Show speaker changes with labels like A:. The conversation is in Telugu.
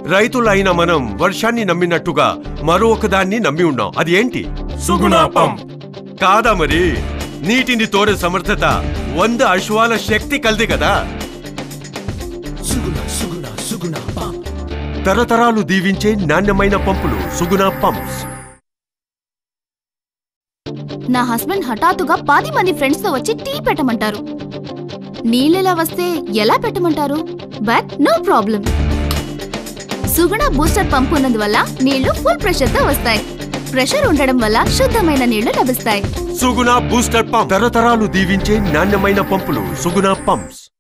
A: రైతులైన మనం వర్షాన్ని నమ్మినట్టుగా మరో ఒకదాన్ని నమ్మి ఉన్నాం అది ఏంటి
B: సుగుణ పంప్
A: కాదా మరి నీటిని తోడే సమర్థత వంద అశ్వాల శక్తి కలిది కదా
B: సుగుణ సుగుణ సుగుణ పంప్
A: తరతరాలు దీవించే నాణ్యమైన పంపులు సుగుణ పంప్స్
C: నా హస్బెండ్ హఠాత్తుగా పది మంది ఫ్రెండ్స్ తో వచ్చి టీ పెట్టమంటారు నీళ్ళెలా వస్తే ఎలా పెట్టమంటారు but no problem Suguna booster pump ఉన్నందువల్ల నీళ్లు ఫుల్ ప్రెషర్ తో వస్తాయి ప్రెషర్ ఉండడం వల్ల శుద్ధమైన నీళ్లు లభిస్తాయి
A: సుగుణ బూస్టర్ పంప్ తరతరాలు దీవించే నాణ్యమైన పంపులు సుగుణ పంప్స్